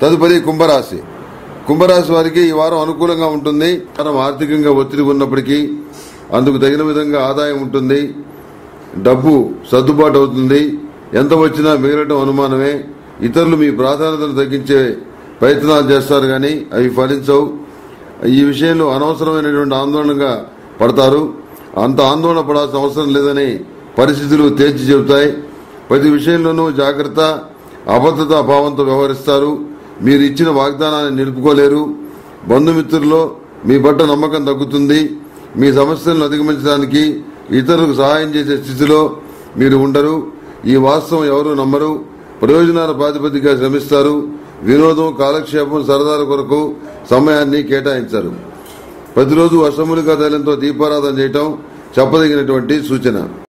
తదుపరి కుంభరాశి కుంభరాశి వారికి ఈ వారం అనుకూలంగా ఉంటుంది వారం ఆర్థికంగా ఒత్తిడి ఉన్నప్పటికీ అందుకు తగిన విధంగా ఆదాయం ఉంటుంది డబ్బు సర్దుబాటు అవుతుంది ఎంత వచ్చినా మిగలటం అనుమానమే ఇతరులు మీ ప్రాధాన్యతను తగ్గించే ప్రయత్నాలు చేస్తారు కానీ అవి ఫలించవు ఈ విషయంలో అనవసరమైనటువంటి ఆందోళనగా పడతారు అంత ఆందోళన పడాల్సిన అవసరం లేదని పరిస్థితులు తేల్చి చెబుతాయి ప్రతి విషయంలోనూ జాగ్రత్త అబద్ధత భావంతో వ్యవహరిస్తారు మీరు ఇచ్చిన వాగ్దానాన్ని నిలుపుకోలేరు బంధుమిత్రుల్లో మీ పట్ల నమ్మకం తగ్గుతుంది మీ సమస్యలను అధిగమించడానికి ఇతరులకు సహాయం చేసే స్థితిలో మీరు ఉండరు ఈ వాస్తవం ఎవరూ నమ్మరు ప్రయోజనాల ప్రాతిపదికగా శ్రమిస్తారు వినోదం కాలక్షేపం సరదాల కొరకు సమయాన్ని కేటాయించారు ప్రతిరోజు అష్టములికా తైలంతో దీపారాధన చేయటం చెప్పదగినటువంటి సూచన